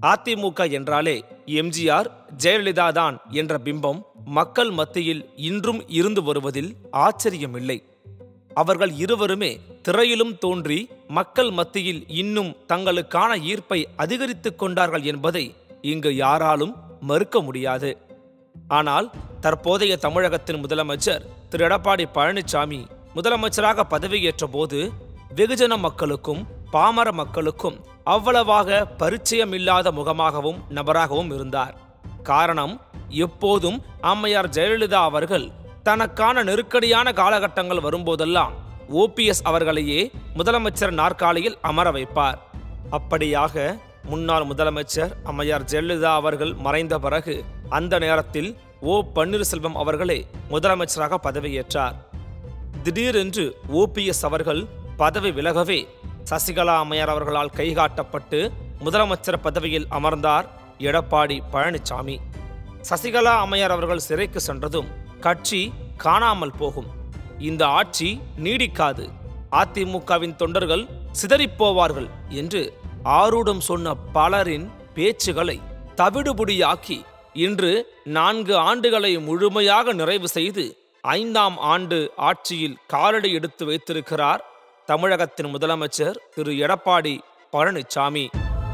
அதிமுக என்றாலே எம்ஜிஆர் ஜெயலலிதா தான் என்ற பிம்பம் மக்கள் மத்தியில் இன்றும் இருந்து வருவதில் ஆச்சரியமில்லை அவர்கள் இருவருமே திரையிலும் தோன்றி மக்கள் மத்தியில் இன்னும் தங்களுக்கான ஈர்ப்பை அதிகரித்துக் கொண்டார்கள் என்பதை இங்கு யாராலும் மறுக்க முடியாது ஆனால் தற்போதைய தமிழகத்தின் முதலமைச்சர் திரு எடப்பாடி பழனிசாமி முதலமைச்சராக பதவியேற்ற போது வெகுஜன மக்களுக்கும் பாமர மக்களுக்கும் அவ்வளவாக பரிச்சயமில்லாத முகமாகவும் நபராகவும் இருந்தார் காரணம் எப்போதும் அம்மையார் ஜெயலலிதா அவர்கள் தனக்கான நெருக்கடியான காலகட்டங்கள் வரும்போதெல்லாம் ஓபிஎஸ் அவர்களையே முதலமைச்சர் நாற்காலியில் அமர வைப்பார் அப்படியாக முன்னாள் முதலமைச்சர் அம்மையார் ஜெயலலிதா அவர்கள் மறைந்த பிறகு அந்த நேரத்தில் ஓ பன்னீர்செல்வம் அவர்களே முதலமைச்சராக பதவியேற்றார் திடீரென்று ஓபிஎஸ் அவர்கள் பதவி விலகவே சசிகலா அம்மையார் அவர்களால் கைகாட்டப்பட்டு முதலமைச்சர் பதவியில் அமர்ந்தார் எடப்பாடி பழனிசாமி சசிகலா அம்மையார் அவர்கள் சிறைக்கு சென்றதும் கட்சி காணாமல் போகும் இந்த ஆட்சி நீடிக்காது அதிமுகவின் தொண்டர்கள் சிதறிப்போவார்கள் என்று ஆரூடம் சொன்ன பலரின் பேச்சுகளை தவிடுபுடியாக்கி இன்று நான்கு ஆண்டுகளை முழுமையாக நிறைவு செய்து ஐந்தாம் ஆண்டு ஆட்சியில் காலடி எடுத்து வைத்திருக்கிறார் தமிழகத்தின் முதலமைச்சர் திரு எடப்பாடி பழனிசாமி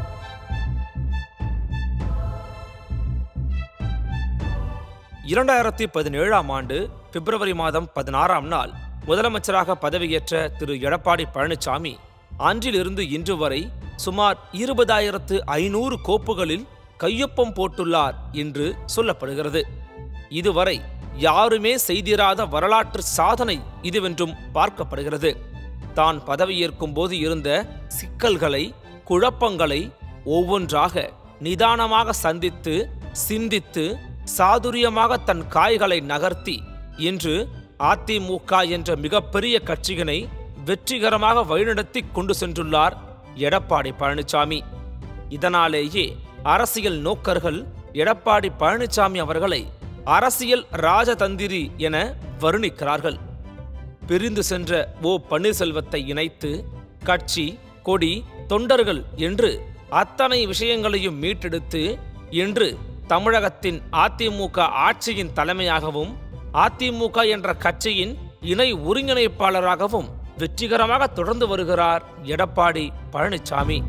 இரண்டாயிரத்தி பதினேழாம் ஆண்டு பிப்ரவரி மாதம் பதினாறாம் நாள் முதலமைச்சராக பதவியேற்ற திரு எடப்பாடி பழனிசாமி அன்றிலிருந்து இன்று வரை சுமார் இருபதாயிரத்து ஐநூறு கோப்புகளில் கையொப்பம் போட்டுள்ளார் என்று சொல்லப்படுகிறது இதுவரை யாருமே செய்திராத வரலாற்று சாதனை இதுவென்றும் பார்க்கப்படுகிறது தான் பதவியேற்கும் போது இருந்த சிக்கல்களை குழப்பங்களை ஒவ்வொன்றாக நிதானமாக சந்தித்து சிந்தித்து சாதுரியமாக தன் காய்களை நகர்த்தி இன்று அதிமுக என்ற மிகப்பெரிய கட்சியினை வெற்றிகரமாக வழிநடத்தி கொண்டு சென்றுள்ளார் எடப்பாடி பழனிசாமி இதனாலேயே அரசியல் நோக்கர்கள் எடப்பாடி பழனிசாமி அவர்களை அரசியல் ராஜதந்திரி என வர்ணிக்கிறார்கள் பிரிந்து சென்ற ஓ பன்னீர்செல்வத்தை இணைத்து கட்சி கொடி தொண்டர்கள் என்று அத்தனை விஷயங்களையும் மீட்டெடுத்து இன்று தமிழகத்தின் அதிமுக ஆட்சியின் தலைமையாகவும் அதிமுக என்ற கட்சியின் இணை ஒருங்கிணைப்பாளராகவும் வெற்றிகரமாக தொடர்ந்து வருகிறார் எடப்பாடி பழனிசாமி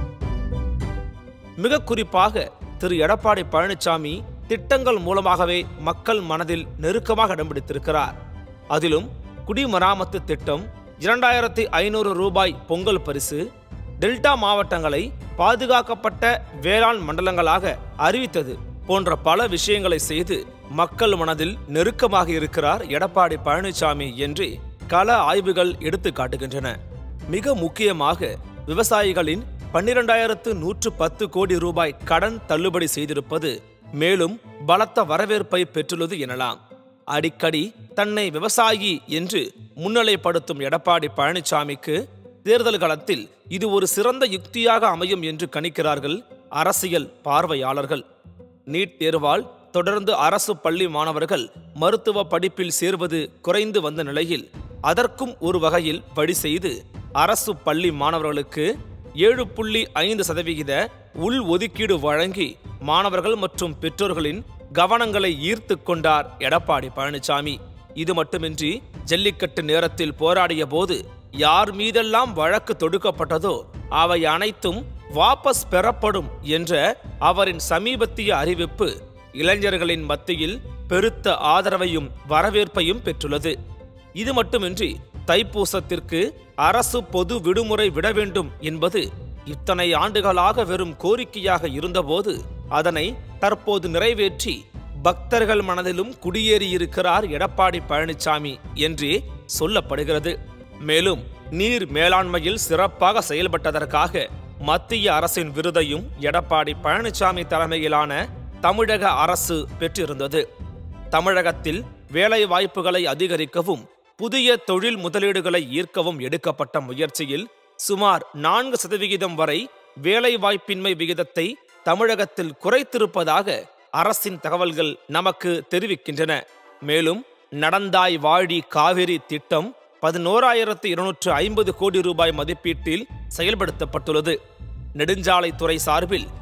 மிக குறிப்பாக திரு எடப்பாடி பழனிசாமி திட்டங்கள் மூலமாகவே மக்கள் மனதில் நெருக்கமாக இடம் பிடித்திருக்கிறார் அதிலும் குடிமராமத்து திட்டம் இரண்டாயிரத்தி ஐநூறு ரூபாய் பொங்கல் பரிசு டெல்டா மாவட்டங்களை பாதுகாக்கப்பட்ட வேளாண் மண்டலங்களாக அறிவித்தது போன்ற பல விஷயங்களை செய்து மக்கள் மனதில் நெருக்கமாக இருக்கிறார் எடப்பாடி பழனிசாமி என்று கள ஆய்வுகள் எடுத்து காட்டுகின்றன மிக முக்கியமாக விவசாயிகளின் பன்னிரண்டாயிரத்து நூற்று பத்து கோடி ரூபாய் கடன் தள்ளுபடி செய்திருப்பது மேலும் பலத்த வரவேற்பை பெற்றுள்ளது எனலாம் அடிக்கடி தன்னை விவசாயி என்று முன்னிலைப்படுத்தும் எடப்பாடி பழனிசாமிக்கு தேர்தல் களத்தில் இது ஒரு சிறந்த யுக்தியாக அமையும் என்று கணிக்கிறார்கள் அரசியல் பார்வையாளர்கள் நீட் தேர்வால் தொடர்ந்து அரசு பள்ளி மாணவர்கள் மருத்துவ படிப்பில் சேர்வது குறைந்து வந்த நிலையில் அதற்கும் ஒரு வகையில் வழி செய்து அரசு பள்ளி மாணவர்களுக்கு ஏழு புள்ளி ஐந்து சதவிகித உள் ஒதுக்கீடு வழங்கி மாணவர்கள் மற்றும் பெற்றோர்களின் கவனங்களை ஈர்த்து கொண்டார் எடப்பாடி பழனிசாமி இது மட்டுமின்றி ஜல்லிக்கட்டு நேரத்தில் போராடிய போது யார் மீதெல்லாம் வழக்கு தொடுக்கப்பட்டதோ அவை அனைத்தும் வாபஸ் பெறப்படும் என்ற அவரின் சமீபத்திய அறிவிப்பு இளைஞர்களின் மத்தியில் பெருத்த ஆதரவையும் வரவேற்பையும் பெற்றுள்ளது இது மட்டுமின்றி தைப்பூசத்திற்கு அரசு பொது விடுமுறை விட வேண்டும் என்பது இத்தனை ஆண்டுகளாக வெறும் கோரிக்கையாக இருந்தபோது அதனை தற்போது நிறைவேற்றி பக்தர்கள் மனதிலும் குடியேறியிருக்கிறார் எடப்பாடி பழனிசாமி என்றே சொல்லப்படுகிறது மேலும் நீர் மேலாண்மையில் சிறப்பாக செயல்பட்டதற்காக மத்திய அரசின் விருதையும் எடப்பாடி பழனிசாமி தலைமையிலான தமிழக அரசு பெற்றிருந்தது தமிழகத்தில் வேலை வாய்ப்புகளை அதிகரிக்கவும் புதிய தொழில் முதலீடுகளை ஈர்க்கவும் எடுக்கப்பட்ட முயற்சியில் சுமார் நான்கு சதவிகிதம் வரை வேலை வாய்ப்பின்மை விகிதத்தை தமிழகத்தில் குறைத்திருப்பதாக அரசின் தகவல்கள் நமக்கு தெரிவிக்கின்றன மேலும் நடந்தாய் வாழி காவிரி திட்டம் பதினோராயிரத்து இருநூற்று ஐம்பது கோடி ரூபாய் மதிப்பீட்டில் செயல்படுத்தப்பட்டுள்ளது நெடுஞ்சாலைத்துறை சார்பில்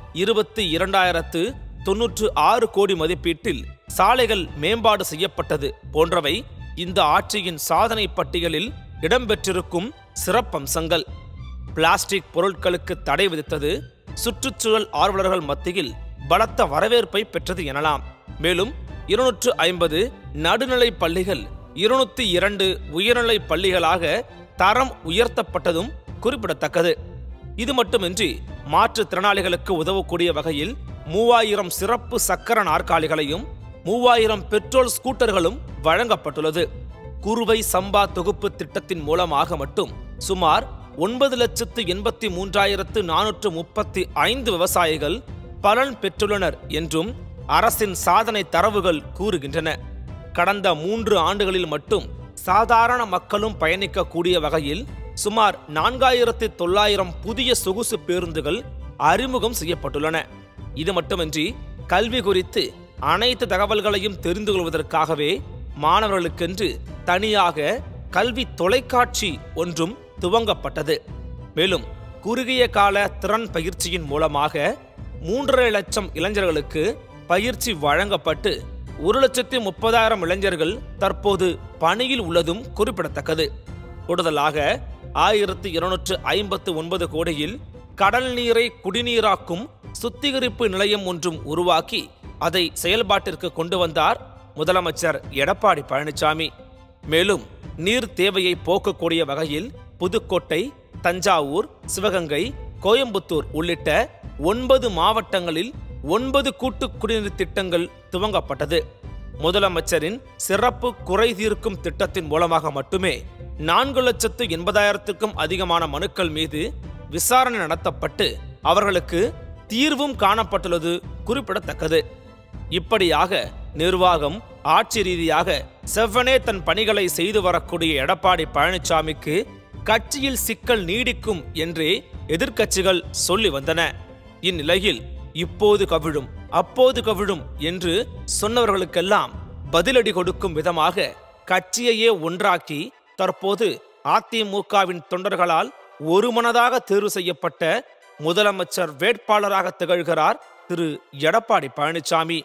இருபத்தி இரண்டாயிரத்து தொன்னூற்று ஆறு கோடி மதிப்பீட்டில் சாலைகள் மேம்பாடு செய்யப்பட்டது போன்றவை இந்த ஆட்சியின் சாதனை பட்டியலில் இடம்பெற்றிருக்கும் சிறப்பம்சங்கள் பிளாஸ்டிக் பொருட்களுக்கு தடை விதித்தது சுற்றுச்சூழல் ஆர்வலர்கள் மத்தியில் பலத்த வரவேற்பை பெற்றது எனலாம் மேலும் இருநூற்று ஐம்பது நடுநிலை பள்ளிகள் இருநூத்தி இரண்டு உயர்நிலை பள்ளிகளாக தரம் உயர்த்தப்பட்டதும் குறிப்பிடத்தக்கது இது மட்டுமின்றி மாற்றுத்திறனாளிகளுக்கு உதவக்கூடிய வகையில் மூவாயிரம் சிறப்பு சக்கர நாற்காலிகளையும் மூவாயிரம் பெட்ரோல் ஸ்கூட்டர்களும் வழங்கப்பட்டுள்ளது குறுவை சம்பா தொகுப்பு திட்டத்தின் மூலமாக மட்டும் சுமார் ஒன்பது லட்சத்து எண்பத்தி மூன்றாயிரத்து நானூற்று முப்பத்தி ஐந்து விவசாயிகள் பலன் பெற்றுள்ளனர் என்றும் அரசின் சாதனை தரவுகள் கூறுகின்றன கடந்த மூன்று ஆண்டுகளில் மட்டும் சாதாரண மக்களும் பயணிக்கக்கூடிய வகையில் சுமார் நான்காயிரத்து தொள்ளாயிரம் புதிய சொகுசு பேருந்துகள் அறிமுகம் செய்யப்பட்டுள்ளன இது மட்டுமின்றி கல்வி குறித்து அனைத்து தகவல்களையும் தெரிந்து கொள்வதற்காகவே மாணவர்களுக்கென்று தனியாக கல்வி தொலைக்காட்சி ஒன்றும் துவங்கப்பட்டது மேலும் குறுகிய கால திறன் பயிற்சியின் மூலமாக மூன்றரை லட்சம் இளைஞர்களுக்கு பயிற்சி வழங்கப்பட்டு ஒரு லட்சத்தி முப்பதாயிரம் இளைஞர்கள் தற்போது பணியில் உள்ளதும் குறிப்பிடத்தக்கது கூடுதலாக ஆயிரத்தி இருநூற்று ஐம்பத்து ஒன்பது கோடியில் கடல் நீரை குடிநீராக்கும் சுத்திகரிப்பு நிலையம் ஒன்றும் உருவாக்கி அதை செயல்பாட்டிற்கு கொண்டு வந்தார் முதலமைச்சர் எடப்பாடி பழனிசாமி மேலும் நீர் தேவையை போக்கக்கூடிய வகையில் புதுக்கோட்டை தஞ்சாவூர் சிவகங்கை கோயம்புத்தூர் உள்ளிட்ட ஒன்பது மாவட்டங்களில் ஒன்பது கூட்டு குடிநீர் திட்டங்கள் துவங்கப்பட்டது முதலமைச்சரின் சிறப்பு குறை தீர்க்கும் திட்டத்தின் மூலமாக மட்டுமே நான்கு லட்சத்து எண்பதாயிரத்துக்கும் அதிகமான மனுக்கள் மீது விசாரணை நடத்தப்பட்டு அவர்களுக்கு தீர்வும் காணப்பட்டுள்ளது குறிப்பிடத்தக்கது இப்படியாக நிர்வாகம் ஆட்சி ரீதியாக செவ்வனே தன் பணிகளை செய்து வரக்கூடிய எடப்பாடி பழனிசாமிக்கு கட்சியில் சிக்கல் நீடிக்கும் என்றே எதிர்க்கட்சிகள் சொல்லி வந்தன இந்நிலையில் இப்போது கவிழும் அப்போது கவிழும் என்று சொன்னவர்களுக்கெல்லாம் பதிலடி கொடுக்கும் விதமாக கட்சியையே ஒன்றாக்கி தற்போது அதிமுகவின் தொண்டர்களால் ஒருமனதாக தேர்வு செய்யப்பட்ட முதலமைச்சர் வேட்பாளராக திகழ்கிறார் திரு எடப்பாடி பழனிசாமி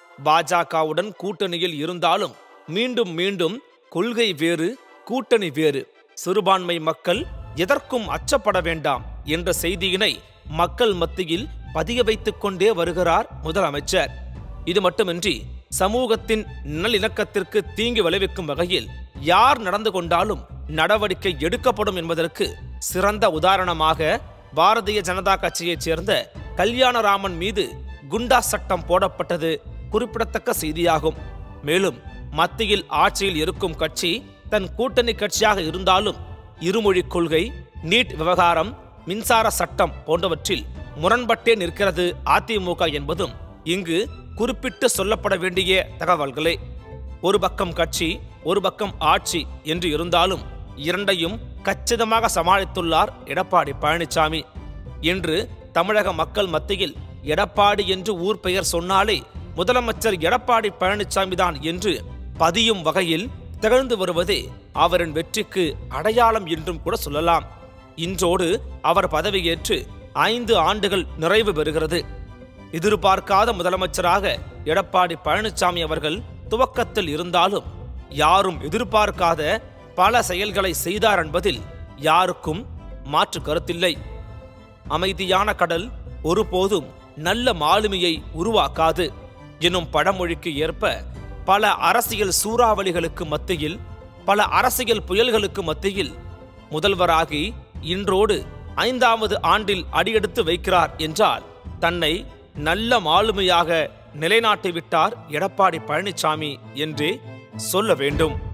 பாஜகவுடன் கூட்டணியில் இருந்தாலும் மீண்டும் மீண்டும் கொள்கை வேறு கூட்டணி வேறு சிறுபான்மை மக்கள் எதற்கும் அச்சப்பட வேண்டாம் என்ற செய்தியினை மக்கள் மத்தியில் பதிய வைத்துக் கொண்டே வருகிறார் முதலமைச்சர் இது மட்டுமின்றி சமூகத்தின் நல்லிணக்கத்திற்கு தீங்கு விளைவிக்கும் வகையில் யார் நடந்து கொண்டாலும் நடவடிக்கை எடுக்கப்படும் என்பதற்கு சிறந்த உதாரணமாக பாரதிய ஜனதா கட்சியைச் சேர்ந்த கல்யாணராமன் மீது குண்டா சட்டம் போடப்பட்டது குறிப்பிடத்தக்க செய்தியாகும் மேலும் மத்தியில் ஆட்சியில் இருக்கும் கட்சி தன் கூட்டணி கட்சியாக இருந்தாலும் இருமொழி கொள்கை நீட் விவகாரம் மின்சார சட்டம் போன்றவற்றில் முரண்பட்டே நிற்கிறது அதிமுக என்பதும் இங்கு குறிப்பிட்டு சொல்லப்பட வேண்டிய தகவல்களே ஒரு பக்கம் கட்சி ஒரு பக்கம் ஆட்சி என்று இருந்தாலும் இரண்டையும் கச்சிதமாக சமாளித்துள்ளார் எடப்பாடி பழனிசாமி இன்று தமிழக மக்கள் மத்தியில் எடப்பாடி என்று ஊர் பெயர் சொன்னாலே முதலமைச்சர் எடப்பாடி பழனிசாமி தான் என்று பதியும் வகையில் திகழ்ந்து வருவதே அவரின் வெற்றிக்கு அடையாளம் என்றும் கூட சொல்லலாம் இன்றோடு அவர் பதவியேற்று ஐந்து ஆண்டுகள் நிறைவு பெறுகிறது எதிர்பார்க்காத முதலமைச்சராக எடப்பாடி பழனிசாமி அவர்கள் துவக்கத்தில் இருந்தாலும் யாரும் எதிர்பார்க்காத பல செயல்களை செய்தார் என்பதில் யாருக்கும் மாற்று கருத்தில்லை அமைதியான கடல் ஒருபோதும் நல்ல மாலுமியை உருவாக்காது எனும் பழமொழிக்கு ஏற்ப பல அரசியல் சூறாவளிகளுக்கு மத்தியில் பல அரசியல் புயல்களுக்கு மத்தியில் முதல்வராகி இன்றோடு ஐந்தாவது ஆண்டில் அடியெடுத்து வைக்கிறார் என்றால் தன்னை நல்ல மாலுமியாக நிலைநாட்டிவிட்டார் எடப்பாடி பழனிசாமி என்றே சொல்ல வேண்டும்